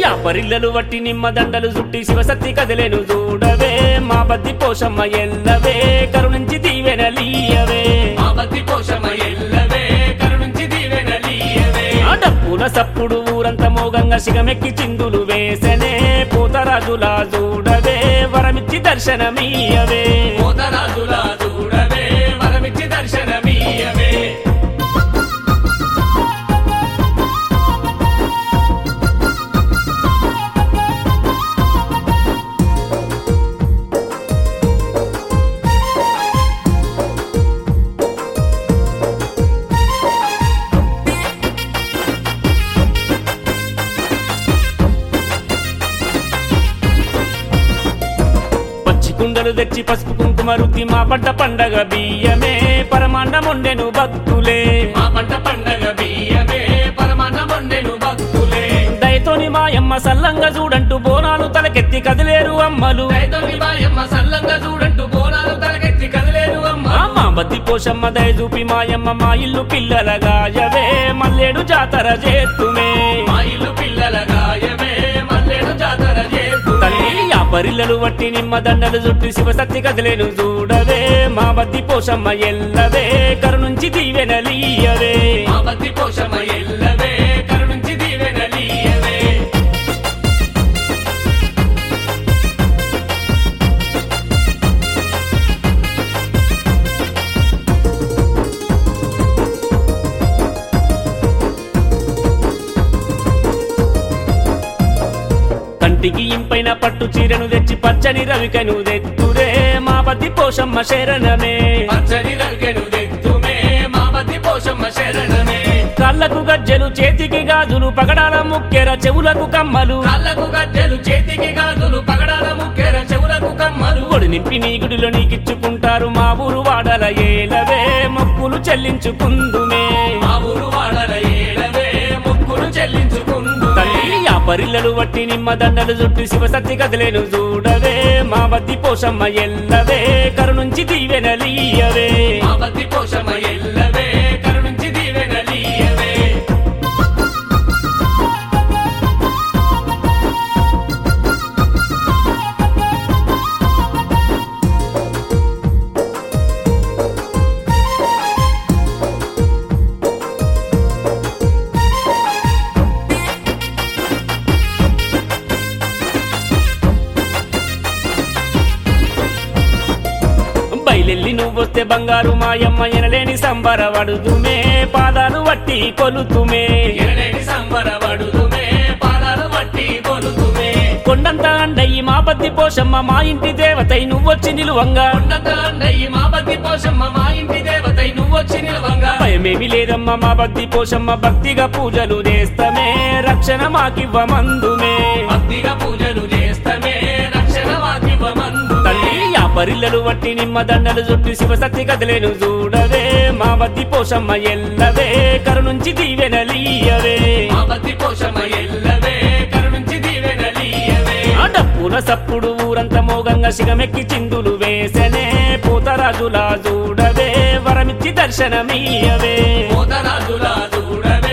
యాపరిల్లలు వట్టి నిమ్మ దండలు చుట్టి శివసత్తి కదిలేను చూడవే మా బద్ది పోషమ్మ ఎల్లవే కరుణించి దీవెనలీయవే మా బతి పోషమ ఎల్లవే కరుణించి దీవెనలీయవే ఆ డప్పుల సప్పుడు ఊరంతా మోగంగా శిగమెక్కి చిందులు వేసనే పోతరాజులా చూడవే వరమిచ్చి దర్శనమీయవే పోతరాజులా చూడవే వరమిచ్చి దర్శనమీయవే పచ్చి కుండలు తెచ్చి పసుపు కుంకుమ రుద్ది మా పంట పండగ బియ్యమే పరమాన్నముండెను భక్తులే మా పంట పండగ బియ్యమే పరమాన్నముండెను భక్తులే దయతోని మాయమ్మ సల్లంగా చూడంటూ బోనాలు తలకెత్తి కదిలేరు అమ్మలు రైతోని మాయమ్మ సల్లంగా చూడంటూ బోనాలు తలకెత్తి కదిలేరు అమ్మ ఆ మా బద్ది పోషమ్మ దయ చూపి మాయమ్మ మా ఇల్లు పిల్లల గాయవే మల్లేడు జాతర చేతుమే మా ఇల్లు పిల్లల గాయమే మల్లెడు జాతర చేస్తు తల్లి ఆ పరిల్లలు వట్టి నిమ్మ దండలు చుట్టి శివసత్తి కదిలేను చూడవే మా బద్ది పోషమ్మ ఎల్లవే కరుణుంచి దీవెనలీయవే మా బతి పోషమ ఎల్లవే కరుణించి దీవెనలీయవే కంటికి ఇంపైన పట్టు చీరను తెచ్చి పచ్చని రవికను తెత్తురే మా బద్ది పోషమ్మ శరణమే పచ్చని రవికెను దెత్తుమే మా బతి పోషమ్మ శరణమే కళ్ళకు గజ్జెలు చేతికి గాజులు పగడాల ముక్కెర చెవులకు కమ్మలు కాళ్ళకు గజ్జెలు చేతికి గాజులు పగడాల ముక్కెర చెవులకు కమ్మలు ఒడి నింపి నీ గుడిలో నీకిచ్చుకుంటారు మా ఊరు వాడల ఏలవే మొక్కులు చెల్లించుకుందుమే మా ఊరు వాడల ఏలవే ముక్కులు చెల్లించుకుందు తల్లి ఆ పరిల్లలు వట్టి నిమ్మ దండలు చుట్టి శివసత్తి కదిలేను చూడవే మా బద్ది పోషమ్మ ఎల్లవే కరుణుంచి దీవెనలీయవే మా బతి పోషమ ఎల్లవే కరుణించి దీవెనలీయవే బయలెల్లి నువ్వొస్తే బంగారు మాయమ్మ ఎనలేని సంబరవడుదుమే పాదాలు వట్టి కొలుతుమే ఎనలేని సంబరపడుతుమే పాదాలు పట్టి కొలుతుమే కొండంత అండయి మా బద్ది పోషమ్మ మా ఇంటి దేవతై నువ్వొచ్చి నిలువంగా ఉన్నత అన్నయ్య మా బతి పోషమ్మ మా ఇంటి దేవతై నువ్వొచ్చి నిలవంగా భయమేమి లేదమ్మా మా బద్ది పోషమ్మ భక్తిగా పూజలు చేస్తమే రక్షణ మాకివ్వమందుమే భక్తిగా పూజలు చేస్తమే రక్షణ వాకివ్వమందు తల్లి ఆ పరిల్లలు వట్టి నిమ్మ దండలు చుట్టి శివసత్తి కదిలేను చూడవే మా బద్ది పోషమ్మ ఎల్లవే కరుణుంచి దీవెనలీయవే మా బతి పోషమ ఎల్లవే కరుణించి దీవెనలీయవే ఆ డప్పుల సప్పుడు ఊరంతా మోగంగా శిగమెక్కి చిందులు వేసనే పోతరాజులా చూడవే వరమిచ్చి దర్శనమీయవే పోతరాజులా చూడవే